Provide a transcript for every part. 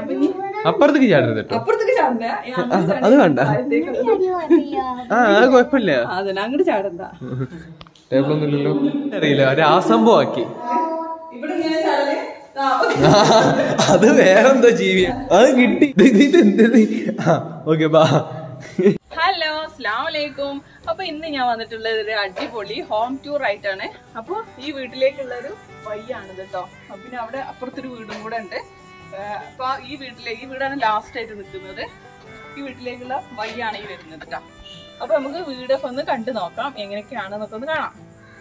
അപ്പൊ ഇനി അപ്പുറത്തേക്ക് ചാടരുത് കേട്ടോ അപ്പുറത്തേക്ക് ചാടണ്ട ഈ അങ്ങോട്ട് അത് വേണ്ട. താഴത്തേക്ക് ആ അത് കുഴപ്പമില്ല അതന്നെ അങ്ങോട്ട് ചാടണ്ട ടേബിളൊന്നും ഇല്ലല്ലോ അറിയില്ല ഒരു ആ സംഭവം ആക്കി ഇവിടെ ഇങ്ങനെ ചാടല് ദാ, അത് വേറെന്തോ ജീവിയാ അത് കിട്ടി ഇത് ഇത് എന്ത് ഓക്കെ ബാ ഹലോ അസ്ലാം വലൈക്കും അപ്പൊ ഇന്ന് ഞാൻ വന്നിട്ടുള്ളത് ഒരു അടിപൊളി ഹോം ടൂർ ആയിട്ടാണ് അപ്പൊ ഈ വീട്ടിലേക്കുള്ള ഒരു വഴിയാണ് കേട്ടോ അപ്പൊ പിന്നെ അവിടെ അപ്പുറത്തൊരു വീടും കൂടെ ഉണ്ട് ഏഹ് അപ്പൊ ഈ വീട്ടിലെ ഈ വീടാണ് ലാസ്റ്റ് ആയിട്ട് നിൽക്കുന്നത് ഈ വീട്ടിലേക്കുള്ള വഴിയാണ് ഈ വരുന്നത് കേട്ടോ അപ്പൊ നമുക്ക് വീടൊക്കെ ഒന്ന് കണ്ടു നോക്കാം എങ്ങനെയൊക്കെയാണെന്നൊക്കെ ഒന്ന് കാണാം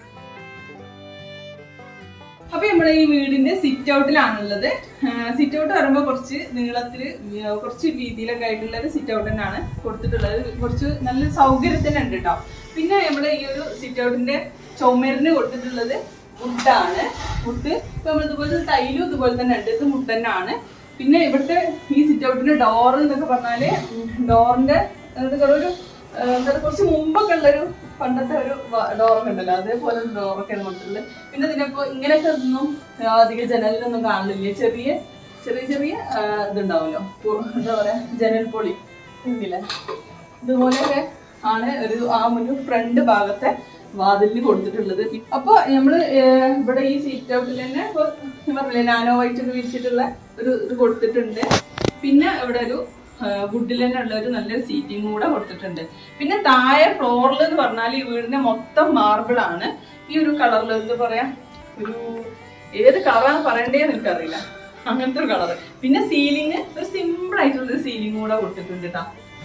അപ്പൊ നമ്മളെ ഈ വീടിന്റെ സിറ്റ് ഔട്ടിലാണുള്ളത് സിറ്റ് ഔട്ട് പറയുമ്പോൾ കുറച്ച് നീളത്തില് ഏർ കുറച്ച് വീതിയിലൊക്കെ ആയിട്ടുള്ള ഒരു സിറ്റ് ഔട്ട് തന്നെയാണ് കൊടുത്തിട്ടുള്ളത് കുറച്ച് നല്ല സൗകര്യത്തിന് ഉണ്ട് കേട്ടോ പിന്നെ നമ്മുടെ ഈ ഒരു സിറ്റ് ഔട്ടിന്റെ ചുമരിന് കൊടുത്തിട്ടുള്ളത് വുഡാണ് വുഡ് ഇപ്പൊ നമ്മൾ ഇതുപോലെ ടൈലും ഇതുപോലെ തന്നെ ഉണ്ട് ഇത് വുഡ് തന്നെയാണ് പിന്നെ ഇവിടുത്തെ ഈ സിറ്റ് ഔട്ടിന്റെ ഡോർ എന്നൊക്കെ പറഞ്ഞാല് ഡോറിന്റെ ഒരു ഏഹ് എന്താ പറയുക, കുറച്ച് മുമ്പൊക്കെ ഉള്ളൊരു പണ്ടത്തെ ഒരു ഡോറൊക്കെ ഉണ്ടല്ലോ അതേപോലെ ഒരു ഡോറൊക്കെയാണ് കൊടുത്തിട്ടുള്ളത് പിന്നെ ഇതിനപ്പോ ഇങ്ങനെയൊക്കെ ഒന്നും അധികം ജനലിലൊന്നും കാണില്ല ചെറിയ ചെറിയ ചെറിയ ആ, ഇതുണ്ടാവുമല്ലോ പു- എന്താ പറയാ ജനൽ പൊളി ഇല്ലേ ഇതുപോലെയൊക്കെ ആണ് ഒരു ആ ഒരു ഫ്രണ്ട് ഭാഗത്തെ വാതിലിന് കൊടുത്തിട്ടുള്ളത് അപ്പൊ നമ്മള് ഏഹ്, ഇവിടെ ഈ സീറ്റ് ഔട്ടിൽ തന്നെ ഇപ്പൊ ഞാൻ പറഞ്ഞില്ലേ നാനോ വൈറ്റ് ഒക്കെ വിരിച്ചിട്ടുള്ള ഒരു ഇത് കൊടുത്തിട്ടുണ്ട് പിന്നെ ഇവിടെ ഒരു വുഡിൽ തന്നെ ഉള്ള ഒരു നല്ലൊരു സീറ്റിംഗ് കൂടെ കൊടുത്തിട്ടുണ്ട് പിന്നെ താഴെ ഫ്ലോറിൽ എന്ന് പറഞ്ഞാൽ ഈ വീടിന്റെ മൊത്തം മാർബിൾ ആണ് ഈ ഒരു കളറിൽ എന്താ പറയാ ഒരു ഏത് കളറാണ് പറയണ്ടേന്ന് എനിക്കറിയില്ല അങ്ങനത്തെ ഒരു കളർ പിന്നെ സീലിംഗ് ഒരു സിമ്പിൾ ആയിട്ടുള്ള ഒരു സീലിംഗ് കൂടെ കൊടുത്തിട്ടുണ്ട് കേട്ടോ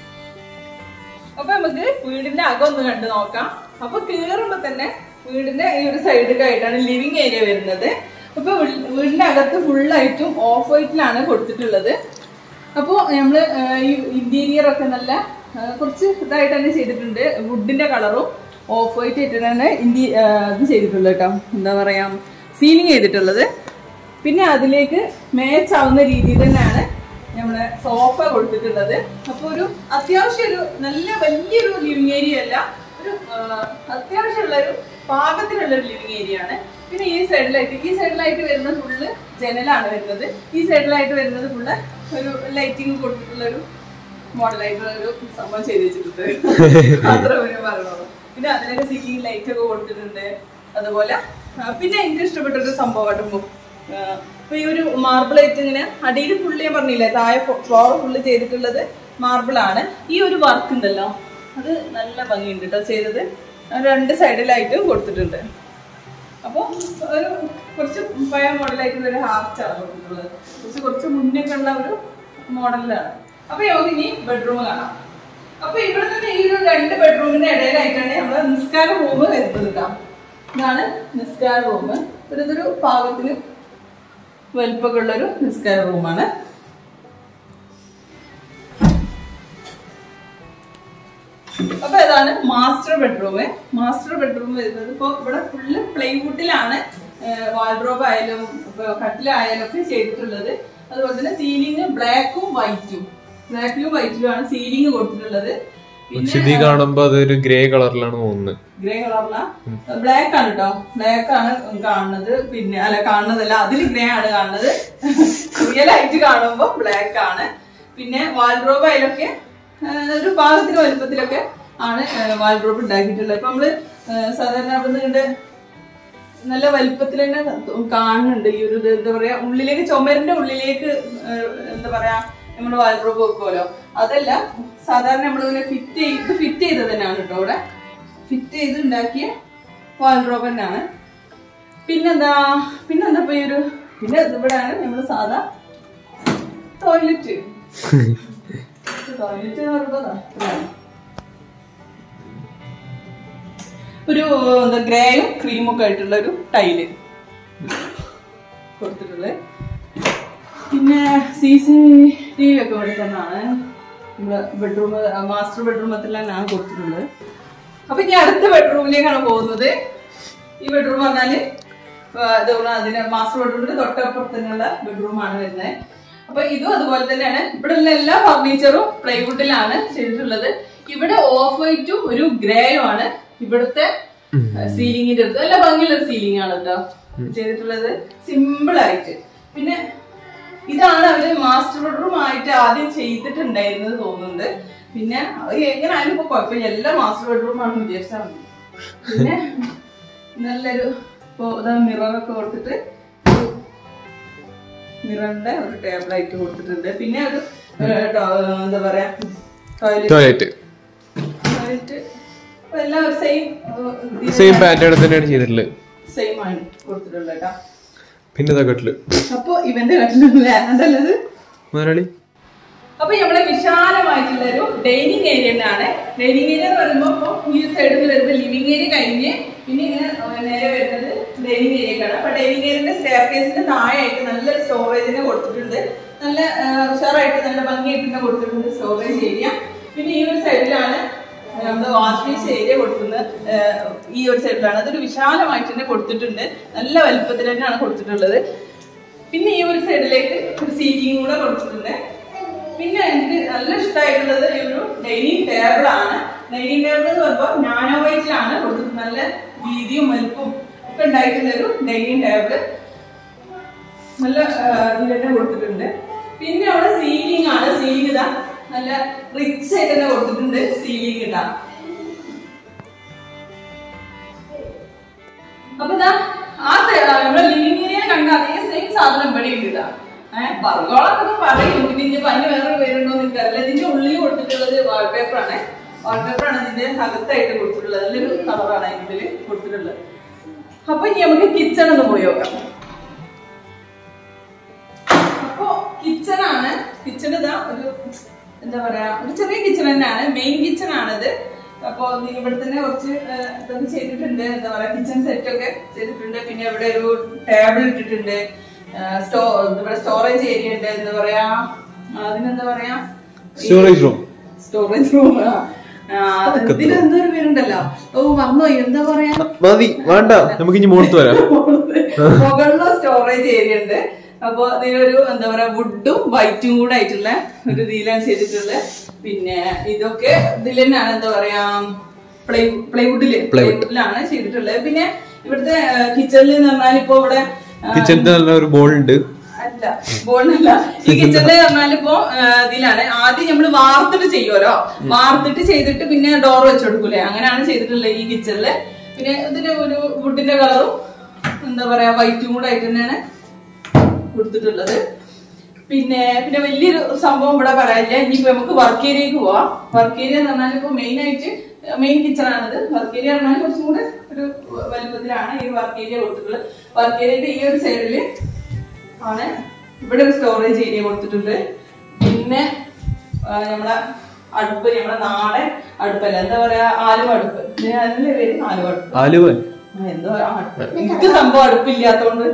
അപ്പൊ നമുക്ക് വീടിന്റെ അകം ഒന്ന് കണ്ടു നോക്കാം അപ്പൊ കേറുമ്പോ തന്നെ വീടിന്റെ ഈ ഒരു സൈഡിലൊക്കെ ആയിട്ടാണ് ലിവിങ് ഏരിയ വരുന്നത് അപ്പൊ വീ- വീടിന്റെ അകത്ത് ഫുള്ളായിട്ടും ഓഫ് വൈറ്റിലാണ് കൊടുത്തിട്ടുള്ളത് അപ്പോൾ നമ്മള് ആ, ഈ ഇന്റീരിയർ ഒക്കെ നല്ല ആ, കുറച്ച് ഇതായിട്ട് തന്നെ ചെയ്തിട്ടുണ്ട് വുഡിന്റെ കളറും ഓഫ് വൈറ്റ് ആയിട്ടാണ് ഇന്റി ആ, ഇത് ചെയ്തിട്ടുള്ളത് കേട്ടോ എന്താ പറയാ സീലിംഗ് ചെയ്തിട്ടുള്ളത് പിന്നെ അതിലേക്ക് മാച്ച് ആവുന്ന രീതിയിൽ തന്നെയാണ് നമ്മുടെ സോഫ കൊടുത്തിട്ടുള്ളത് അപ്പൊ ഒരു അത്യാവശ്യം ഒരു നല്ല വലിയൊരു ലിവിങ് ഏരിയ അല്ല ഒരു ആ, അത്യാവശ്യമുള്ള ഒരു പാകത്തിനുള്ള ഒരു ലിവിങ് ഏരിയ ആണ് പിന്നെ ഈ സൈഡിലായിട്ട് ഈ സൈഡിലായിട്ട് വരുന്ന ഫുള്ള് ജനലാണ് വരുന്നത് ഈ സൈഡിലായിട്ട് വരുന്നത് ഫുള്ള് ഒരു ലൈറ്റിംഗ് കൊടുത്തിട്ടുള്ള ഒരു മോഡലായിട്ടുള്ള ഒരു സംഭവം ചെയ്ത് വെച്ചിട്ടുണ്ട് അത്ര ഒരു പറയണുള്ളൂ പിന്നെ അതിലൊക്കെ സീലിംഗ് ലൈറ്റ് ഒക്കെ കൊടുത്തിട്ടുണ്ട് അതുപോലെ ആ, പിന്നെ എനിക്ക് ഇഷ്ടപ്പെട്ട ഒരു സംഭവമായിട്ട് ഇപ്പൊ ഈ ഒരു മാർബിൾ ആയിട്ട് ഇങ്ങനെ അടിയിൽ ഫുള്ള് ഞാൻ പറഞ്ഞില്ലേ താഴെ ഫ്ലോർ ഫുള്ള് ചെയ്തിട്ടുള്ളത് മാർബിൾ ആണ് ഈ ഒരു വർക്ക് ഉണ്ടല്ലോ അത് നല്ല ഭംഗിയുണ്ട് കേട്ടോ ചെയ്തത് രണ്ട് സൈഡിലായിട്ടും കൊടുത്തിട്ടുണ്ട് അപ്പോൾ ഒരു കുറച്ച് പഴയ മോഡലായിട്ടുള്ള ഒരു ഹാർച്ചാണ് കൊടുത്തിട്ടുള്ളത് കുറച്ച് കുറച്ച് മുന്നേ ഉള്ള ഒരു മോഡലിലാണ് അപ്പൊ നമുക്ക് ഇനി ബെഡ്റൂം കാണാം അപ്പൊ ഇവിടെ തന്നെ ഈ ഒരു രണ്ട് ബെഡ്റൂമിന്റെ ഇടയിലായിട്ടാണ് നമ്മുടെ നിസ്കാര റൂം വരുന്നത് കേട്ടോ ഇതാണ് നിസ്കാര റൂം ഇതൊരു പാകത്തിന് വലിപ്പമൊക്കെ ഉള്ള ഒരു നിസ്കാര റൂമാണ് അപ്പൊ ഇതാണ് മാസ്റ്റർ ബെഡ്റൂം മാസ്റ്റർ ബെഡ്റൂം വരുന്നത് ഇപ്പൊ ഇവിടെ ഫുള്ള് പ്ലൈവുഡിലാണ് വാൾഡ്രോബ് ആയാലും ഇപ്പൊ കട്ടിലായാലും ഒക്കെ ചെയ്തിട്ടുള്ളത് അതുപോലെ തന്നെ സീലിംഗ് ബ്ലാക്കും വൈറ്റും ബ്ലാക്കിലും വൈറ്റിലും ആണ് സീലിംഗ് കൊടുത്തിട്ടുള്ളത് പക്ഷെ ഇത് കാണുമ്പോ അതൊരു ഗ്രേ കളറിലാണ് തോന്നുന്നത് ഗ്രേ കളറില ബ്ലാക്ക് ആണ് കേട്ടോ ബ്ലാക്ക് ആണ് കാണുന്നത് പിന്നെ അല്ല കാണുന്നതല്ല അതിൽ ഗ്രേ ആണ് കാണുന്നത് റിയൽ ആയിട്ട് കാണുമ്പോ ബ്ലാക്ക് ആണ് പിന്നെ വാൾഡ്രോബ് അതിലൊക്കെ ഒരു പാകത്തിന് വലുപ്പത്തിലൊക്കെ ആണ് വാൾഡ്രോബ് ഉണ്ടാക്കിയിട്ടുള്ളത് ഇപ്പൊ നമ്മള് ആ, സാധാരണ അവിടെ നിന്ന് നല്ല വലിപ്പത്തിൽ തന്നെ കാണുന്നുണ്ട് ഈ ഒരു ഇത് എന്താ പറയാ ഉള്ളിലേക്ക് ചുമരിന്റെ ഉള്ളിലേക്ക് ആ, എന്താ പറയാ നമ്മുടെ വാൾഡ്രോബ് വെക്കുമല്ലോ അതല്ല സാധാരണ നമ്മളിങ്ങനെ ഫിറ്റ് ചെയ്ത് ഫിറ്റ് ചെയ്തത് തന്നെയാണ് കേട്ടോ ഇവിടെ ഫിറ്റ് ചെയ്ത് ഉണ്ടാക്കിയ വാൾഡ്രോബ് തന്നെയാണ് പിന്നെന്താ പിന്നെന്താ ഇപ്പൊ ഈ ഒരു പിന്നെ ഇവിടെയാണ് നമ്മൾ സാധാ ടോയ്ലറ്റ് ടോയ്ലറ്റ് എന്ന് പറയുമ്പോ ദാ ഇതാണ്. ഒരു എന്താ ഗ്രേയും ക്രീമും ഒക്കെ ആയിട്ടുള്ള ഒരു ടൈല് കൊടുത്തിട്ടുള്ളത് പിന്നെ സി സി ടി വി ഒക്കെ ഇവിടെ തന്നെയാണ് നമ്മുടെ ബെഡ്റൂം മാസ്റ്റർ ബെഡ്റൂമത്തിൽ തന്നെയാണ് കൊടുത്തിട്ടുള്ളത് അപ്പൊ ഇനി അടുത്ത ബെഡ്റൂമിലേക്കാണ് പോകുന്നത് ഈ ബെഡ്റൂം പറഞ്ഞാല് ആ, ഇത് അതിന് മാസ്റ്റർ ബെഡ്റൂമിന്റെ തൊട്ടപ്പുറത്ത് തന്നെയുള്ള ബെഡ്റൂമാണ് വരുന്നത് അപ്പൊ ഇതും അതുപോലെ തന്നെയാണ് ഇവിടെ ഉള്ള എല്ലാ ഫർണിച്ചറും പ്ലൈവുഡിലാണ് ചെയ്തിട്ടുള്ളത് ഇവിടെ ഓഫ് വൈറ്റും ഒരു ഗ്രേയും ആണ് ഇവിടുത്തെ സീലിംഗിന്റെ അടുത്ത് നല്ല ഭംഗിയുള്ള ഒരു സീലിംഗ് ആണ് കേട്ടോ ചെയ്തിട്ടുള്ളത് സിമ്പിൾ ആയിട്ട് പിന്നെ ഇതാണ് അവര് മാസ്റ്റർ ബെഡ്റൂം ആയിട്ട് ആദ്യം ചെയ്തിട്ടുണ്ടായിരുന്നത് തോന്നുന്നുണ്ട് പിന്നെ അവര് എങ്ങനെയായാലും ഇപ്പൊ കുഴപ്പമില്ല എല്ലാം മാസ്റ്റർ ബെഡ്റൂം ആണെന്ന് വിചാരിച്ചാൽ മതി പിന്നെ നല്ലൊരു ഇപ്പൊ മിററൊക്കെ കൊടുത്തിട്ട് മിററിന്റെ ഒരു ടേബിൾ ആയിട്ട് കൊടുത്തിട്ടുണ്ട് പിന്നെ ഒരു ഏഹ്, ടോ- എന്താ പറയാ ടോയ്ലറ്റ് ടോയ്ലറ്റ് ടോയ്ലറ്റ് എല്ലാം സെയിം സെയിം പാറ്റേൺ തന്നെയാണ് ചെയ്തിട്ടുള്ളത് സെയിം ആണ് കൊടുത്തിട്ടുള്ളത് കേട്ടോ പിന്നെ ഇതാ കട്ടില് അപ്പൊ ഇവന്റെ കട്ടിലൊന്നും വേണ്ടല്ലത് മുതലാളി അപ്പൊ നമ്മുടെ വിശാലമായിട്ടുള്ള ഒരു ഡൈനിങ് ഏരിയ തന്നെയാണ് ഡൈനിങ് ഏരിയ എന്ന് പറയുമ്പോൾ ഇപ്പൊ ഈ സൈഡിൽ വരുമ്പോൾ ലിവിംഗ് ഏരിയ കഴിഞ്ഞ് പിന്നെ ഇങ്ങനെ നേരെ വരുന്നത് ഡൈനിങ് ഏരിയക്കാണ് അപ്പൊ ഡൈനിങ് ഏരിയന്റെ സ്റ്റെയർ കേസിന്റെ താഴെയായിട്ട് നല്ലൊരു സ്റ്റോറേജിനെ കൊടുത്തിട്ടുണ്ട് നല്ല ആ, ഉഷാറായിട്ട് നല്ല ഭംഗിയായിട്ട് തന്നെ കൊടുത്തിട്ടുണ്ട് സ്റ്റോറേജ് ഏരിയ പിന്നെ ഈ ഒരു സൈഡിലാണ് നമ്മുടെ വാഷ് ബേസ് ഏരിയ കൊടുക്കുന്നത് ആ, ഈ ഒരു സൈഡിലാണ് അതൊരു വിശാലമായിട്ട് തന്നെ കൊടുത്തിട്ടുണ്ട് നല്ല വലുപ്പത്തിൽ തന്നെയാണ് കൊടുത്തിട്ടുള്ളത് പിന്നെ ഈ ഒരു സൈഡിലേക്ക് ഒരു സീറ്റിംഗ് കൂടെ കൊടുത്തിട്ടുണ്ട് പിന്നെ എനിക്ക് നല്ല ഇഷ്ടമായിട്ടുള്ളത് ഈ ഒരു ഡൈനിങ് ടേബിൾ ആണ് ഡൈനിങ് ടേബിൾ എന്ന് പറയുമ്പോൾ നാനോ വൈറ്റിലാണ് കൊടുത്തിട്ട് നല്ല വീതിയും വലുപ്പവും ഒക്കെ ഉണ്ടായിട്ടുള്ള ഒരു ഡൈനിങ് ടേബിൾ നല്ല ഇതിൽ തന്നെ കൊടുത്തിട്ടുണ്ട് പിന്നെ അവിടെ സീലിംഗ് ആണ് സീലിംഗ് ഇതാ നല്ല റിച്ച് ആയിട്ട് തന്നെ കൊടുത്തിട്ടുണ്ട് സീലിംഗ് ഇതാ അപ്പൊ ഇതാ ആ സൈഡ് നമ്മുടെ ലിവിംഗ് ഏരിയ കണ്ട അതേ സെയിം സാധനം ഇവിടെ ഉണ്ട് ഇതാ ഏഹ് പറകോളൊക്കെ പറയും പിന്നെ ഇനി അതിന് വേറെ പേരുണ്ടോ എന്ന് എനിക്കറിയില്ല ഇതിന്റെ ഉള്ളിൽ കൊടുത്തിട്ടുള്ളത് വാൾപേപ്പർ ആണ് വാൾപേപ്പർ ആണ് ഇതിന്റെ അകത്തായിട്ട് കൊടുത്തിട്ടുള്ളത് നല്ലൊരു കളറാണ് അതിനുള്ളിൽ കൊടുത്തിട്ടുള്ളത് അപ്പൊ ഇനി നമുക്ക് കിച്ചൺ ഒന്ന് പോയി നോക്കാം അപ്പൊ കിച്ചൺ ആണ് കിച്ചൺ ഇതാ ഒരു എന്താ പറയാ ഒരു ചെറിയ കിച്ചൺ തന്നെയാണ് മെയിൻ കിച്ചൺ ആണിത് അപ്പൊ ഇത് ഇവിടെ തന്നെ കുറച്ച് ആ, ഇതൊക്കെ ചെയ്തിട്ടുണ്ട് എന്താ പറയാ കിച്ചൺ സെറ്റ് ഒക്കെ ചെയ്തിട്ടുണ്ട് പിന്നെ ഇവിടെ ഒരു ടേബിൾ ഇട്ടിട്ടുണ്ട് സ്റ്റോ ഇവിടെ സ്റ്റോറേജ് ഏരിയ ഉണ്ട് എന്താ പറയാ അതിനെന്താ പറയാ സ്റ്റോറേജ് റൂം സ്റ്റോറേജ് റൂം ഇതിന് എന്തോ ഒരു പേരുണ്ടല്ലോ ഓ മറന്നുപോയി എന്താ പറയാ മതി വേണ്ട നമുക്ക് ഇനി മുകളിൽ വരാം മുകളിലും സ്റ്റോറേജ് ഏരിയ ഉണ്ട് അപ്പൊ അതിലൊരു എന്താ പറയാ വുഡും വൈറ്റും കൂടെ ആയിട്ടുള്ള ഒരു രീതിയിലാണ് ചെയ്തിട്ടുള്ളത് പിന്നെ ഇതൊക്കെ ഇതിൽ തന്നെയാണ് എന്താ പറയാ പ്ലൈ പ്ലൈവുഡില് പ്ലൈവുഡിലാണ് ചെയ്തിട്ടുള്ളത് പിന്നെ ഇവിടുത്തെ കിച്ചണിൽ എന്ന് പറഞ്ഞാൽ ഇപ്പൊ ഇവിടെ ആ, കിച്ചണിന്റെ നല്ല ഒരു ബോൾ ഉണ്ട് അല്ല ബോണല്ല ഈ കിച്ചണില് പറഞ്ഞാലിപ്പോ ഇതിലാണ് ആദ്യം നമ്മൾ വാർത്തിട്ട് ചെയ്യുമല്ലോ വാർത്തിട്ട് ചെയ്തിട്ട് പിന്നെ ഡോർ വെച്ച് കൊടുക്കൂലേ അങ്ങനെയാണ് ചെയ്തിട്ടുള്ളത് ഈ കിച്ചണില് പിന്നെ ഇതിന് ഒരു വുഡിന്റെ കളറും എന്താ പറയാ വൈറ്റും കൂടെ ആയിട്ട് തന്നെയാണ് കൊടുത്തിട്ടുള്ളത് പിന്നെ പിന്നെ വലിയൊരു സംഭവം ഇവിടെ പറയാനില്ല ഇനിയിപ്പോ നമുക്ക് വർക്ക് ഏരിയക്ക് പോവാം വർക്ക് ഏരിയ എന്ന് പറഞ്ഞാൽ ഇപ്പൊ മെയിൻ ആയിട്ട് മെയിൻ കിച്ചൺ ആണിത് വർക്ക് ഏരിയ പറഞ്ഞാൽ കുറച്ചും കൂടെ ഒരു വലുപ്പത്തിലാണ് ഈ വർക്ക് ഏരിയ കൊടുത്തിട്ടുള്ളത് വർക്ക് ഏരിയയുടെ ഈ ഒരു സൈഡില് ആണ് ഇവിടെ ഒരു സ്റ്റോറേജ് ഏരിയ കൊടുത്തിട്ടുണ്ട് പിന്നെ ആ, നമ്മളെ അടുപ്പ് നമ്മളെ നാടൻ അടുപ്പല്ല എന്താ പറയാ ആലുവ അടുപ്പ് ഇതിന് അതിന്റെ പേര് ആലുവ അടുപ്പ് ആലുവൻ ആ, എന്തോ ആ അടുപ്പ്. എനിക്ക് സംഭവം അടുപ്പില്ലാത്തോണ്ട്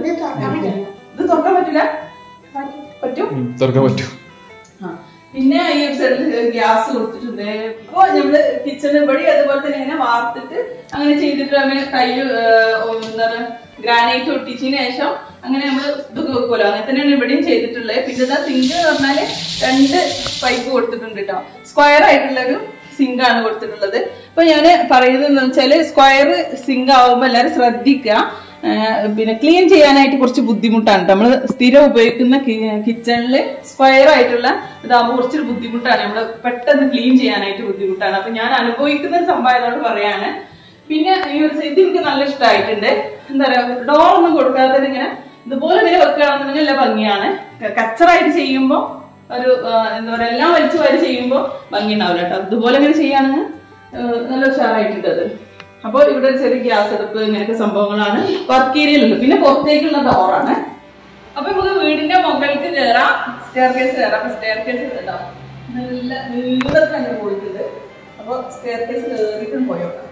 ഇത് തുറക്കാൻ പറ്റില്ല പറ്റും ഉം, തുറക്കാൻ പറ്റും ആ. പിന്നെ ഈ ഒരു സൈഡിൽ ഗ്യാസ് കൊടുത്തിട്ടുണ്ട് ഇപ്പൊ നമ്മള് കിച്ചൺ ഇവിടെ അതുപോലെ തന്നെ ഇങ്ങനെ വാർത്തിട്ട് അങ്ങനെ ചെയ്തിട്ട് അങ്ങനെ കയ്യിൽ എന്താ പറയാ ഗ്രാനൈറ്റ് ഒട്ടിച്ചതിന് ശേഷം അങ്ങനെ നമ്മൾ ഇതൊക്കെ വെക്കുമല്ലോ അങ്ങനെ തന്നെയാണ് ഇവിടെയും ചെയ്തിട്ടുള്ളത് പിന്നെ ഇതാ സിങ്ക് എന്ന് പറഞ്ഞാല് രണ്ട് പൈപ്പ് കൊടുത്തിട്ടുണ്ട് കേട്ടോ സ്ക്വയർ ആയിട്ടുള്ള ഒരു സിങ്ക് ആണ് കൊടുത്തിട്ടുള്ളത് അപ്പൊ ഞാൻ പറയുന്നത് എന്ന് വെച്ചാല് സ്ക്വയർ സിങ്ക് ആവുമ്പോൾ എല്ലാവരും ശ്രദ്ധിക്കുക ആ, പിന്നെ ക്ലീൻ ചെയ്യാനായിട്ട് കുറച്ച് ബുദ്ധിമുട്ടാണ് നമ്മൾ സ്ഥിരം ഉപയോഗിക്കുന്ന കിച്ചണിൽ സ്ക്വയർ ആയിട്ടുള്ള ഇതാകുമ്പോൾ കുറച്ചൊരു ബുദ്ധിമുട്ടാണ് നമ്മൾ പെട്ടെന്ന് ക്ലീൻ ചെയ്യാനായിട്ട് ബുദ്ധിമുട്ടാണ് അപ്പൊ ഞാൻ അനുഭവിക്കുന്ന ഒരു സംഭവത്തോട് പറയാണ് പിന്നെ ഈ ഒരു ഇത് എനിക്ക് നല്ല ഇഷ്ടമായിട്ടുണ്ട് എന്താ പറയാ ഡോർ ഒന്നും കൊടുക്കാതെ തന്നെ ഇങ്ങനെ ഇതുപോലെ ഇങ്ങനെ വെക്കുകയാണെന്നുണ്ടെങ്കിൽ നല്ല ഭംഗിയാണ് ക- കച്ചറായിട്ട് ചെയ്യുമ്പോൾ ഒരു ആ, എന്താ പറയാ എല്ലാം വലിച്ചു വാരി ചെയ്യുമ്പോൾ ഭംഗി ഉണ്ടാവില്ല കേട്ടോ ഇതുപോലെ ഇങ്ങനെ ചെയ്യുകയാണെങ്കിൽ നല്ല ഉഷാറായിട്ടുണ്ട് അത് അപ്പോൾ ഇവിടെ ഒരു ചെറിയ ഗ്യാസ് അടുപ്പ് ഇങ്ങനെയൊക്കെ സംഭവങ്ങളാണ് വർക്ക് ഏരിയയിലുണ്ട് പിന്നെ പുറത്തേക്കുള്ള ഡോറാണ് അപ്പൊ നമുക്ക് വീടിന്റെ മുകൾക്ക് കയറാം സ്റ്റെയർ കേസ് കയറാം അപ്പൊ സ്റ്റെയർ കേസ് കേട്ടോ നല്ല നീളത്തിൽ തന്നെ പോയിട്ടുണ്ട് അപ്പൊ സ്റ്റെയർ കേസ് കയറിയിട്ടും പോയോട്ടെ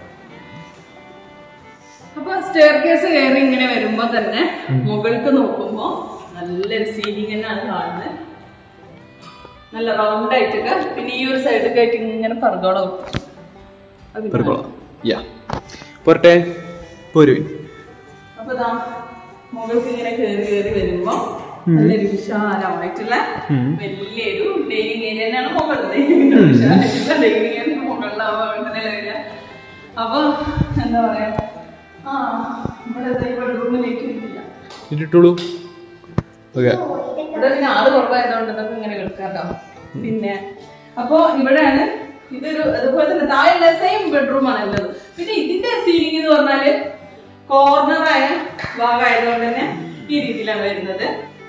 അപ്പൊ സ്റ്റെയർ കേസ് കയറി ഇങ്ങനെ വരുമ്പോ തന്നെ മുകൾക്ക് നോക്കുമ്പോ നല്ലൊരു സീലിംഗ് തന്നെയാണ് കാണുന്നത് നല്ല റൗണ്ട് ആയിട്ടൊക്കെ പിന്നെ ഈ ഒരു സൈഡൊക്കെ ആയിട്ട് ഇങ്ങനെ പറകോളം പെറുക്കോളാം യാ പോരട്ടെ പോരുവിൻ അപ്പൊ ദാ മുകൾക്ക് ഇങ്ങനെ കയറി കയറി വരുമ്പോ നല്ലൊരു വിശാലമായിട്ടുള്ള വലിയൊരു ഡൈനിങ് ഏരിയ തന്നെയാണ് മുകളിൽ വിശാലമായിട്ടുള്ള ഡൈനിങ് ഏരിയ മുകളിലാവുക അങ്ങനെയല്ല വരിക അപ്പൊ എന്താ പറയാ ആ ഇവിടെ ബെഡ്റൂമിലേക്ക് ഇല്ല ഇട്ടിട്ടുള്ളൂ ഓക്കെ ഇവിടെ പിന്നെ ആള് കുറവായതുകൊണ്ട് നമുക്ക് ഇങ്ങനെ കിടക്കാട്ടോ പിന്നെ അപ്പൊ ഇവിടെയാണ് ഇതൊരു അതുപോലെ തന്നെ താഴെയുള്ള സെയിം ബെഡ്റൂം ആണ് ഉള്ളത് പിന്നെ ഇതിന്റെ സീലിംഗ് എന്ന് പറഞ്ഞാല് കോർണറായ ഭാഗമായതുകൊണ്ട് തന്നെ ഈ രീതിയിലാണ് വരുന്നത്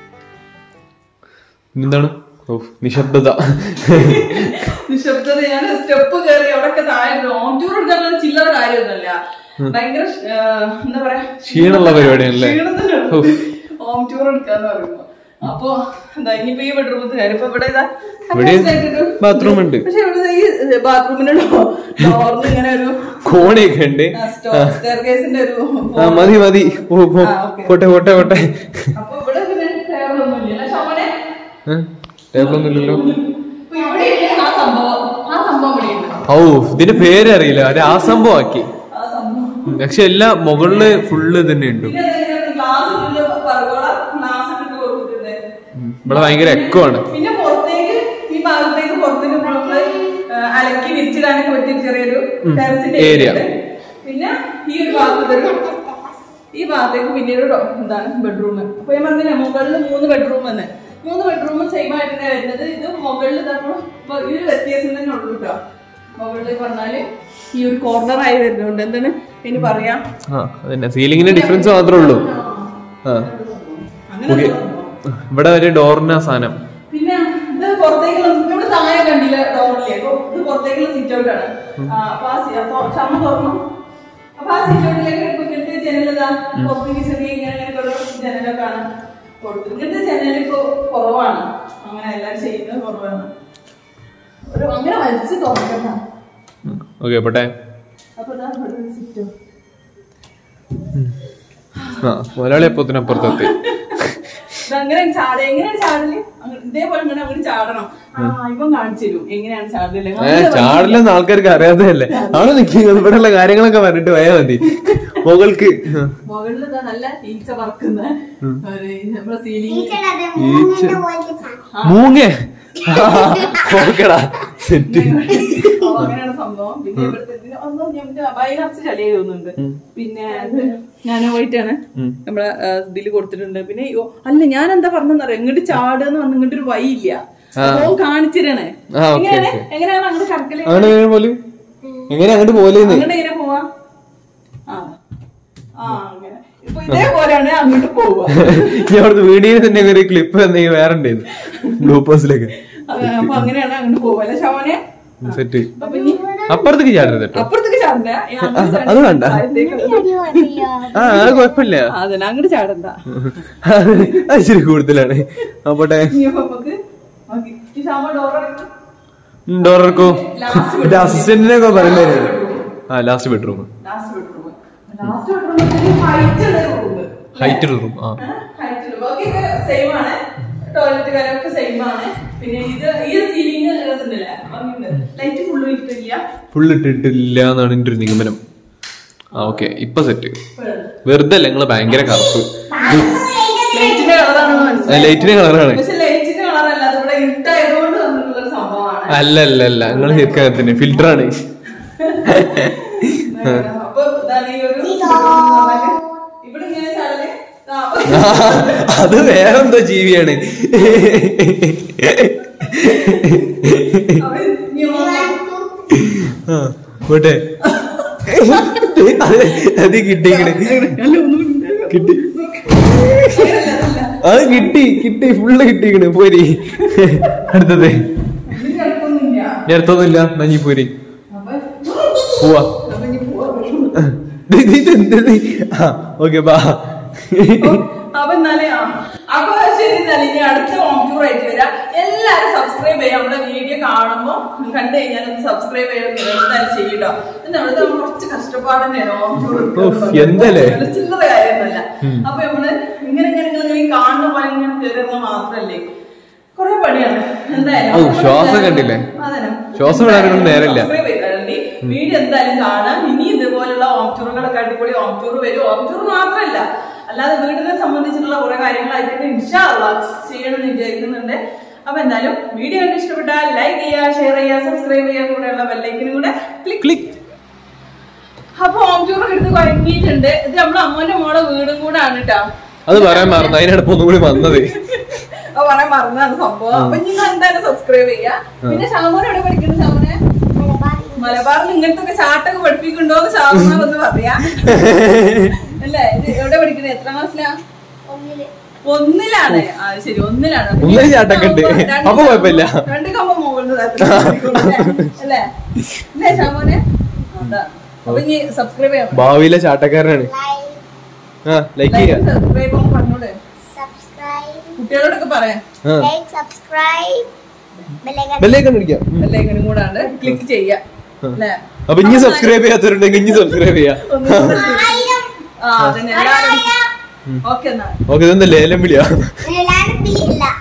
എന്താണ് ഓ നിശബ്ദത നിശബ്ദത ഞാൻ സ്റ്റെപ്പ് കയറി അവിടെയൊക്കെ താഴെ ഹോം ടൂർ എടുക്കാൻ ചില്ലറ കാര്യമൊന്നുമല്ല ഭയങ്കര ആ, എന്താ പറയാ ക്ഷീണമുള്ള പരിപാടിയാണല്ലേ? ഹോം ടൂർ എടുക്കാന്ന് പറയുമ്പോ അപ്പൊ എന്താ ഇനിയിപ്പോ ഈ ബെഡ്റൂമത്ത് കാര്യം ഇപ്പൊ ഇവിടെ ഇതാ ഇവിടെ attached ആയിട്ടൊരു- ബാത്റൂം ഉണ്ട് പക്ഷെ ഇവിടെ ഈ ബാത്റൂമിന്റെ ഡോറിന് ഇങ്ങനെ ഒരു കോണിയൊക്കെ ഉണ്ട് സ്റ്റെയർകേസിന്റെ ഒരു ആ മതി മതി ഓ പോ. ആ, okay. പോട്ടെ പോട്ടെ പോട്ടെ അപ്പൊ ഇവിടെ പിന്നെ ടേബിളൊന്നുമില്ല ശോഭനെ ടേബിളൊന്നുമില്ലല്ലോ ഇപ്പൊ ഇവിടെ ഇല്ലേ ആ സംഭവം ആ സംഭവം ഇവിടെ ഉണ്ട് ഓ ഇതിന്റെ പേര് അറിയില്ല ഒരു ആ സംഭവം ആക്കി ആ സംഭവം പക്ഷെ എല്ലാ മുകളില് ഫുള്ള് തന്നെ ഉണ്ട് പിന്നെ അതിനകത്ത് ഗ്ലാസ് ഇട്ടിട്ട് പർഗോള ഗ്ലാസ് ഇട്ടിട്ട് കൊടുത്തിട്ടുണ്ട്. ഇവിടെ ഭയങ്കര എക്കോ ആണ് പിന്നെ പുറത്തേക്ക് ഈ ഭാഗത്തേക്ക് പുറത്തേക്ക് നമ്മള് അലക്കി വിരിച്ചിടാനൊക്കെ പറ്റിയ ചെറിയൊരു ടെറസിന്റെ Area. ഉണ്ട്. പിന്നെ ഈ ഒരു ഭാഗത്തൊരു ഈ ഭാഗത്തേക്ക് പിന്നെ ഒരു ഡോ- എന്താണ് ബെഡ്റൂം അപ്പൊ ഞാൻ പറഞ്ഞില്ല മുകളിൽ മൂന്ന് ബെഡ്റൂം എന്ന് മൂന്ന് ബെഡ്റൂം സെയിം ആയിട്ട് തന്നെ വരുന്നത് ഇത് മുകളിൽ നമ്മൾ ഇപ്പൊ ഈ ഒരു വ്യത്യാസം തന്നെ ഉള്ളൂ കേട്ടോ മുകളിൽ പറഞ്ഞാല് ഈ ഒരു കോർണർ ആയി വരുന്നുണ്ട് എന്താണ് ഇനി പറയാം ആ അതന്നെ സീലിങ്ങിന്റെ ഡിഫറൻസ് മാത്രമേ ഉള്ളൂ ആ അങ്ങനെ ഓക്കെ ഇവിടെ ഒരു ഡോറിന സാധനം പിന്നെ ഇത് പുറത്തേക്കുള്ള ഇവിടെ താഴെ കണ്ടില്ല ഡോറില്ലേ അപ്പൊ ഇത് പുറത്തേക്കുള്ള സിറ്റ് ഔട്ട് ആണ് ആ, അപ്പൊ ആ സി- അപ്പൊ ക്ഷമ തുറന്നു അപ്പൊ ആ സിറ്റ് ഔട്ടിലേക്ക് ഇങ്ങനത്തെ ജനലതാ പുറത്തേക്ക് ചെറിയ ഇങ്ങനെ ഇങ്ങനെ ഒരു ജനലൊക്കെ ആണ് കൊടുത്തത് ഇങ്ങനത്തെ ജനൽ ഇപ്പൊ കുറവാണ് അങ്ങനെ എല്ലാരും ചെയ്യുന്നത് കുറവാണ് ഒരു അങ്ങനെ വലിച്ചു തുറക്കണ്ട ഓക്കെ പോട്ടെ അപ്പൊ ഇതാ ഇവിടെ ഒരു സിറ്റ് ഔട്ട് ആ മലയാളി അപ്പത്തിനപ്പുറത്തെത്തി ഇതങ്ങനെ ചാട എങ്ങനെയാണ് ചാടല് അങ്ങ് ഇതേപോലെ ഇങ്ങനെ അങ്ങോട്ട് ചാടണം ആ ഇവൻ കാണിച്ചു തരും എങ്ങനെയാണ് ചാടല് ഏ ചാടില്ലെന്ന് ആൾക്കാർക്ക് അറിയാത്തതല്ലേ അവിടെ നിൽക്കുന്നത് ഇവിടെയുള്ള കാര്യങ്ങളൊക്കെ പറഞ്ഞിട്ട് പോയാൽ മതി മുകൾക്ക് ആ. മുകളിൽ ഇതാ നല്ല ഈച്ച പറക്കുന്ന ഒരു നമ്മുടെ സീലിംഗ് ഈച്ച മൂങ്ങ ഓക്കെടാ സെറ്റ് അങ്ങനെയാണ് സംഭവം പിന്നെ ഇവിടുത്തെ ഇതിന് ഒന്നും ഞമ്മക്ക് വയലറച്ച് ചളിയായി തോന്നുന്നുണ്ട് പിന്നെ ഇത് ഞാൻ പോയിട്ടാണ് നമ്മളെ ആ, ഇതില് കൊടുത്തിട്ടുണ്ട് പിന്നെ ഓ, അല്ല ഞാൻ എന്താ പറഞ്ഞറിയാം ഇങ്ങോട്ട് ചാടുന്ന് പറഞ്ഞ ഇങ്ങോട്ട് ഒരു വഴിയില്ല അപ്പൊ കാണിച്ചിരണേ ആ, ഓക്കേ, എങ്ങനെയാണ് ഓക്കേ. എങ്ങനെയാണ് അങ്ങോട്ട് കറക്കല് അങ്ങനെ എങ്ങനെ പോലും എങ്ങനെ അങ്ങോട്ട് പോലെന്ന് അങ്ങോട്ട് എങ്ങനെ പോവാ ആ ആ അങ്ങനെ ഇപ്പൊ ഇതേപോലെയാണ് അങ്ങോട്ട് പോവുക ഞാൻ അവിടുത്തെ വീഡിയോയിൽ തന്നെ ഒരു ക്ലിപ്പ് എന്തെങ്കിലും വേറെ ഉണ്ടായിരുന്നു ഗ്ലൂക്കോസിലേക്ക് അത് അപ്പൊ അങ്ങനെയാണ് അങ്ങോട്ട് പോവുക അല്ലെ ശവനെ സെറ്റ് അപ്പൊ ഇനി അപ്പുറത്തേക്ക് ചാടരുത് കേട്ടോ അപ്പുറത്തേക്ക് ചാടണ്ട ഈ അങ്ങോട്ട് അത് വേണ്ട. താഴത്തേക്ക് ആ അത് കുഴപ്പമില്ല അതന്നെ അങ്ങോട്ട് ചാടണ്ട അത് ഇച്ചിരി കൂടുതലാണ് അപ്പോട്ടെ ഇനി അപ്പൊ നമുക്ക് ഓക്കേ. ഈ ശവ ഡോർ അടയ്ക്കും ഡോറർക്കോ ലാസ്റ്റ് എന്റെ അസിസ്റ്റന്റിനൊക്കെ പറയുന്നത് ആ last bedroom last bedroom last bedroom height ഉള്ള റൂം ഹൈറ്റ് റൂം ആ ഹൈറ്റ് ബാക്കിയൊക്കെ സെയിം ആണ് ടോയ്ലറ്റ് കാര്യമൊക്കെ സെയിം ആണ് പിന്നെ ഇത് ഈ സീലിംഗ് രസമുണ്ടല്ലേ ലൈറ്റ് ഫുള്ള് ഇട്ടില്ല ഫുൾ ഇട്ടിട്ടില്ല എന്നാണ് എന്റെ ഒരു നിഗമനം ആ ഓക്കെ ഇപ്പൊ സെറ്റ് വെറുതെ അല്ല നിങ്ങള് ഭയങ്കര കറുപ്പ് ലൈറ്റിന്റെ കളറാണ് മനസ്സിലായി ലൈറ്റിന്റെ കളറാണ് പക്ഷെ ലൈറ്റിന്റെ കളറല്ല അത് ഇവിടെ ഇരുട്ടായതുകൊണ്ട് വന്നിട്ടുള്ള ഒരു സംഭവമാണ് അല്ല അല്ല അല്ല നിങ്ങൾ ശരിക്കും തന്നെ ഫിൽറ്റർ ആണ് അപ്പൊ ഇതാണ് ഈ ഒരു bedroom എന്ന് പറഞ്ഞാല് ഇവിടെ ഇങ്ങനെ ചാടല് ആ, അപ്പൊ അത് വേറെന്തോ ജീവിയാണ് അപ്പൊ ഇനി ആ, പോട്ടെ അത് അത് കിട്ടിക്കണ് കിട്ടി അത് കിട്ടി കിട്ടി ഫുള്ള് കിട്ടിക്കണ് പോരി അടുത്തത് ഇതിന് കുഴപ്പമൊന്നുമില്ല ഞാൻ അടുത്തൊന്നുമില്ല നഞ്ഞി പോരി അപ്പൊ പോവാ അപ്പൊ ഇനി പോവാം ഇത് ഇത് എന്ത് ആ ഓക്കെ ബാ അപ്പൊ എന്നാലേ ആ അപ്പൊ ശരി എന്നാല് ഇനി അടുത്ത ഹോം ടൂർ ആയിട്ട് വരാം എല്ലാരും സബ്സ്ക്രൈബ് ചെയ്യാം നമ്മുടെ വീഡിയോ കാണുമ്പോ കണ്ടു കഴിഞ്ഞാൽ ഒന്ന് സബ്സ്ക്രൈബ് ചെയ്യാൻ എന്തായാലും ചെയ്യട്ടോ ഇത് നമ്മുടെ കുറച്ച് കഷ്ടപ്പാട് തന്നെയാണ് ഹോം ടൂർ ഉഫ്, എന്തല്ലേ? ചില്ലറ കാര്യമൊന്നുമല്ല അപ്പൊ നമ്മള് ഇങ്ങനെ ഇങ്ങനെ ഇങ്ങനെ ഇങ്ങനെ ഈ കാണുന്ന പോലെ ഇങ്ങനെ കയറുന്ന മാത്രല്ലേ കുറെ പണിയാണ് എന്തായാലും ഔ, ശ്വാസം കണ്ടില്ലേ? അതന്നെ. ശ്വാസം വിടാനൊന്നും നേരമില്ല. Subscribe ചെയ്താലുണ്ട്. വീഡിയോ എന്തായാലും കാണാം ഇനി ഇതുപോലുള്ള ഓം ടൂറുകളൊക്കെ അടിപൊളി ഓം ടൂർ വരും ഓം ടൂർ മാത്രമല്ല അല്ലാതെ വീടിനെ സംബന്ധിച്ചിട്ടുള്ള കുറെ കാര്യങ്ങളായിട്ട് ഇൻഷാള്ള ചെയ്യണമെന്ന് വിചാരിക്കുന്നുണ്ട് അപ്പൊ എന്തായാലും വീഡിയോ കണ്ട് ഇഷ്ടപ്പെട്ടാൽ ലൈക്ക് ചെയ്യുക ഷെയർ ചെയ്യുക സബ്സ്ക്രൈബ് ചെയ്യുക കൂടെയുള്ള ബെല്ലൈക്കിനും കൂടെ ക്ലിക്ക് ക്ലിക്ക് അപ്പൊ ഹോം ടൂർ എടുത്ത് കുഴങ്ങിയിട്ടുണ്ട് ഇത് നമ്മുടെ അമ്മന്റെ മോടെ വീടും കൂടെ ആണ് കേട്ടോ അത് പറയാൻ മറന്നു അതിനടുപ്പ് ഒന്നും കൂടി വന്നത് അപ്പൊ പറയാൻ മറന്നാണ് സംഭവം അപ്പൊ നിങ്ങൾ എന്തായാലും സബ്സ്ക്രൈബ് ചെയ്യാ പിന്നെ ഷാമോൻ എവിടെ പഠിക്കുന്നത് ഷാമോനെ മലബാറിൽ ഇങ്ങനത്തെ ഒക്കെ ചാട്ടൊക്കെ പഠിപ്പിക്കുന്നുണ്ടോ എന്ന് ഷാമോൻ ഒന്ന് പറയാ അല്ലേ ഇത് എവിടെ പഠിക്കുന്നത് എത്ര ക്ലാസ്സിലാ ഒന്നിലാണ് ആ ശരി ഒന്നിലാണ് അപ്പൊ ഒന്നില് ഈ ചാട്ടൊക്കെ ഉണ്ട്. രണ്ട് അപ്പൊ കുഴപ്പമില്ല. രണ്ട് കമ്പ മുകളിൽ അല്ലേ അല്ലേ ഷാമോനെ അതാ അപ്പൊ ഇനി സബ്സ്ക്രൈബ് ചെയ്യാം ഭാവിയിലെ ചാട്ടക്കാരനാണ് ആ ലൈക്ക് ചെയ്യാ സബ്സ്ക്രൈബ് പറഞ്ഞോളെ subscribe, കുട്ടികളോടൊക്കെ പറയാം ആ like, subscribe, bell icon. ബെല്ലേക്കാൻ അടിക്കാം എല്ലാവരും കൂടാണ്ട് ക്ലിക്ക് ചെയ്യാം അല്ലേ അപ്പൊ ഇനി സബ്സ്ക്രൈബ് ചെയ്യാത്തവരുണ്ടെങ്കിൽ ഇനി സബ്സ്ക്രൈബ് ചെയ്യാം ഒന്നും കൂടെ ചെയ്യ്. ആ അതന്നെ എല്ലാവരും ഓക്കെ എന്നാ ഓക്കെ ഇതെന്താ ലേലം വിളിയാ എല്ലാരും ബില്ലില്ല